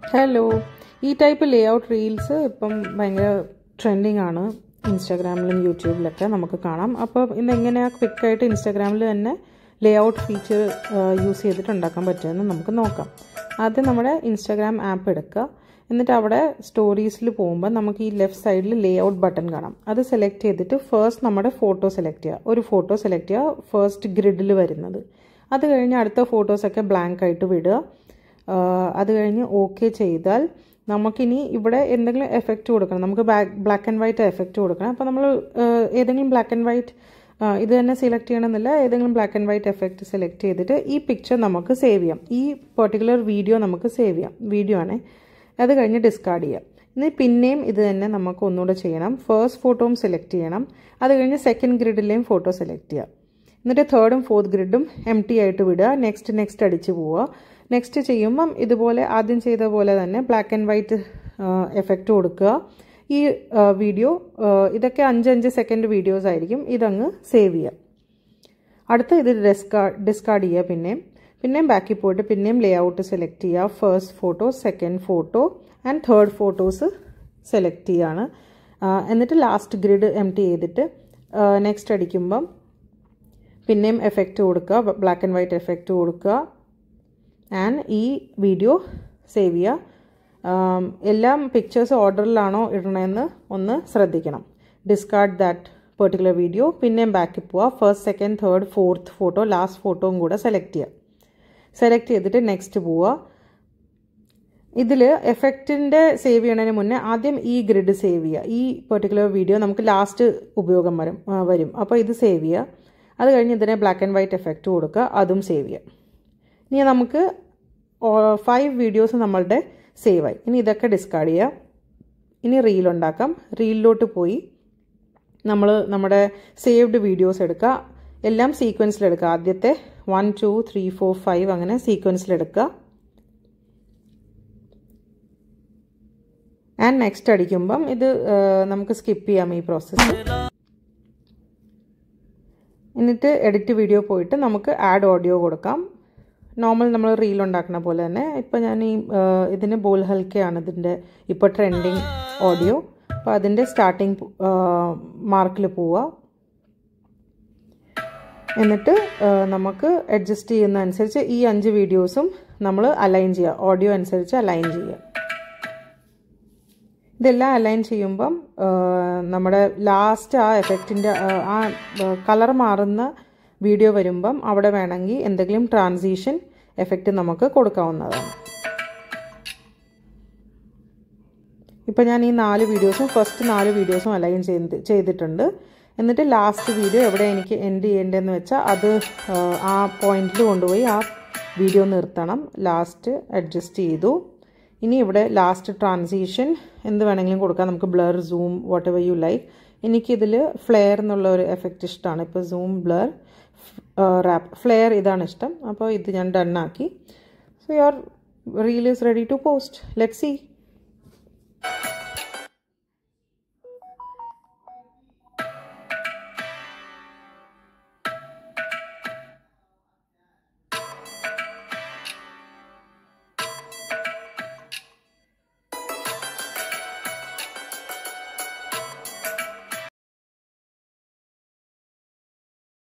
hello ഈ type ലേ out reels ഇപ്പം ഭയങ്കര ട്രെൻഡിങ് ആണ് ഇൻസ്റ്റാഗ്രാമിലും യൂട്യൂബിലൊക്കെ നമുക്ക് കാണാം അപ്പോൾ ഇന്ന് എങ്ങനെയാണ് ക്വിക്കായിട്ട് ഇൻസ്റ്റാഗ്രാമിൽ തന്നെ ലേ ഔട്ട് ഫീച്ചർ യൂസ് ചെയ്തിട്ട് ഉണ്ടാക്കാൻ പറ്റുമെന്ന് നമുക്ക് നോക്കാം ആദ്യം നമ്മുടെ ഇൻസ്റ്റാഗ്രാം ആപ്പ് എടുക്കുക എന്നിട്ട് അവിടെ സ്റ്റോറീസിൽ പോകുമ്പോൾ നമുക്ക് ഈ ലെഫ്റ്റ് സൈഡിൽ ലേ ഔട്ട് ബട്ടൺ കാണാം അത് സെലക്ട് ചെയ്തിട്ട് ഫസ്റ്റ് നമ്മുടെ ഫോട്ടോ സെലക്ട് ചെയ്യുക ഒരു ഫോട്ടോ സെലക്ട് ചെയ്യുക ഫസ്റ്റ് ഗ്രിഡിൽ വരുന്നത് അത് കഴിഞ്ഞ് അടുത്ത ഫോട്ടോസൊക്കെ ബ്ലാങ്ക് ആയിട്ട് വിടുക അത് കഴിഞ്ഞ് ഓക്കെ ചെയ്താൽ നമുക്കിനി ഇവിടെ എന്തെങ്കിലും എഫക്റ്റ് കൊടുക്കണം നമുക്ക് ബ്ലാക്ക് ആൻഡ് വൈറ്റ് എഫക്റ്റ് കൊടുക്കണം അപ്പോൾ നമ്മൾ ഏതെങ്കിലും ബ്ലാക്ക് ആൻഡ് വൈറ്റ് ഇത് തന്നെ സെലക്ട് ചെയ്യണമെന്നില്ല ഏതെങ്കിലും black and white effect select ചെയ്തിട്ട് ഈ പിക്ചർ നമുക്ക് സേവ് ചെയ്യാം ഈ പെർട്ടിക്കുലർ വീഡിയോ നമുക്ക് സേവ് ചെയ്യാം വീഡിയോ ആണേ അത് കഴിഞ്ഞ് ഡിസ്കാർഡ് ചെയ്യാം ഇനി പിന്നെയും ഇത് തന്നെ നമുക്ക് ഒന്നുകൂടെ ചെയ്യണം ഫസ്റ്റ് ഫോട്ടോയും സെലക്ട് ചെയ്യണം അത് കഴിഞ്ഞ് സെക്കൻഡ് ഗ്രിഡിലെയും ഫോട്ടോ സെലക്ട് ചെയ്യുക എന്നിട്ട് തേർഡും ഫോർത്ത് ഗ്രിഡും എം ടി ആയിട്ട് വിടുക നെക്സ്റ്റ് നെക്സ്റ്റ് അടിച്ച് പോവുക നെക്സ്റ്റ് ചെയ്യുമ്പം ഇതുപോലെ ആദ്യം ചെയ്ത പോലെ തന്നെ ബ്ലാക്ക് ആൻഡ് വൈറ്റ് എഫക്റ്റ് കൊടുക്കുക ഈ വീഡിയോ ഇതൊക്കെ അഞ്ചഞ്ച് സെക്കൻഡ് വീഡിയോസ് ആയിരിക്കും ഇതങ്ങ് സേവ് ചെയ്യുക അടുത്ത ഇത് ഡിസ്കാർഡ് ഡിസ്കാർഡ് ചെയ്യുക പിന്നെയും പിന്നെയും ബാക്കിൽ പോയിട്ട് പിന്നെയും ലേ ഔട്ട് സെലക്ട് ചെയ്യുക first photo second photo and third photos select ചെയ്യുകയാണ് എന്നിട്ട് ലാസ്റ്റ് ഗ്രിഡ് എം ടി ചെയ്തിട്ട് നെക്സ്റ്റ് അടിക്കുമ്പം പിന്നെയും എഫക്റ്റ് കൊടുക്കുക ബ്ലാക്ക് ആൻഡ് വൈറ്റ് എഫക്റ്റ് കൊടുക്കുക ആൻഡ് ഈ വീഡിയോ സേവ് ചെയ്യുക എല്ലാം പിക്ചേഴ്സ് ഓർഡറിലാണോ ഇടണമെന്ന് ഒന്ന് ശ്രദ്ധിക്കണം ഡിസ്കാർഡ് ദാറ്റ് പെർട്ടിക്കുലർ വീഡിയോ പിന്നെയും ബാക്കിൽ പോവുക first second third fourth photo last ഫോട്ടോയും കൂടെ സെലക്ട് ചെയ്യുക സെലക്ട് ചെയ്തിട്ട് നെക്സ്റ്റ് പോവുക ഇതിൽ എഫക്റ്റിൻ്റെ സേവ് ചെയ്യണതിന് മുന്നേ ആദ്യം ഈ ഗ്രിഡ് സേവ് ചെയ്യുക ഈ പെർട്ടിക്കുലർ വീഡിയോ നമുക്ക് ലാസ്റ്റ് ഉപയോഗം വരും വരും അപ്പോൾ ഇത് സേവ് ചെയ്യുക അത് കഴിഞ്ഞ് ഇതിനെ ബ്ലാക്ക് ആൻഡ് വൈറ്റ് എഫക്റ്റ് കൊടുക്കുക അതും സേവ് ചെയ്യുക ഇനി നമുക്ക് ഫൈവ് വീഡിയോസ് നമ്മളുടെ സേവ് ആയി ഇനി ഇതൊക്കെ ഡിസ്കാർഡ് ചെയ്യുക ഇനി റീൽ ഉണ്ടാക്കാം റീലിലോട്ട് പോയി നമ്മൾ നമ്മുടെ സേവ്ഡ് വീഡിയോസ് എടുക്കുക എല്ലാം സീക്വൻസിലെടുക്കുക ആദ്യത്തെ one two three four five അങ്ങനെ സീക്വൻസിലെടുക്കുക ആൻഡ് നെക്സ്റ്റ് അടിക്കുമ്പം ഇത് നമുക്ക് സ്കിപ്പ് ചെയ്യാം ഈ പ്രോസസ്സ് എന്നിട്ട് എഡിറ്റ് വീഡിയോ പോയിട്ട് നമുക്ക് ആഡ് ഓഡിയോ കൊടുക്കാം നോർമൽ നമ്മൾ റീൽ ഉണ്ടാക്കുന്ന പോലെ തന്നെ ഇപ്പോൾ ഞാൻ ഈ ഇതിന് ബോൽ ഹൽക്കയാണ് ഇതിൻ്റെ ഇപ്പോൾ ട്രെൻഡിങ് ഓഡിയോ അപ്പോൾ അതിൻ്റെ സ്റ്റാർട്ടിങ് മാർക്കിൽ പോവുക എന്നിട്ട് നമുക്ക് അഡ്ജസ്റ്റ് ചെയ്യുന്ന അനുസരിച്ച് ഈ അഞ്ച് വീഡിയോസും നമ്മൾ അലൈൻ ചെയ്യുക ഓഡിയോ അനുസരിച്ച് അലൈൻ ചെയ്യുക ഇതെല്ലാം അലൈൻ ചെയ്യുമ്പം നമ്മുടെ ലാസ്റ്റ് ആ എഫക്റ്റിൻ്റെ ആ കളർ മാറുന്ന വീഡിയോ വരുമ്പം അവിടെ വേണമെങ്കിൽ എന്തെങ്കിലും ട്രാൻസിഷൻ എഫക്റ്റ് നമുക്ക് കൊടുക്കാവുന്നതാണ് ഇപ്പം ഞാൻ ഈ നാല് വീഡിയോസും ഫസ്റ്റ് നാല് വീഡിയോസും അലൈൻ ചെയ്ത് ചെയ്തിട്ടുണ്ട് എന്നിട്ട് ലാസ്റ്റ് വീഡിയോ എവിടെ എനിക്ക് എൻഡ് ചെയ്യേണ്ടതെന്ന് വെച്ചാൽ അത് ആ പോയിന്റിൽ കൊണ്ടുപോയി ആ വീഡിയോ നിർത്തണം ലാസ്റ്റ് അഡ്ജസ്റ്റ് ചെയ്തു ഇനി ഇവിടെ ലാസ്റ്റ് ട്രാൻസിഷൻ എന്ത് വേണമെങ്കിലും കൊടുക്കാം നമുക്ക് blur zoom whatever you like എനിക്കിതിൽ ഫ്ലെയർ എന്നുള്ള ഒരു എഫക്റ്റ് ഇഷ്ടമാണ് ഇപ്പോൾ സൂം ബ്ലർ റാപ്പ് ഫ്ലെയർ ഇതാണ് ഇഷ്ടം അപ്പോൾ ഇത് ഞാൻ ഡൺ ആക്കി so your reel is ready to post let C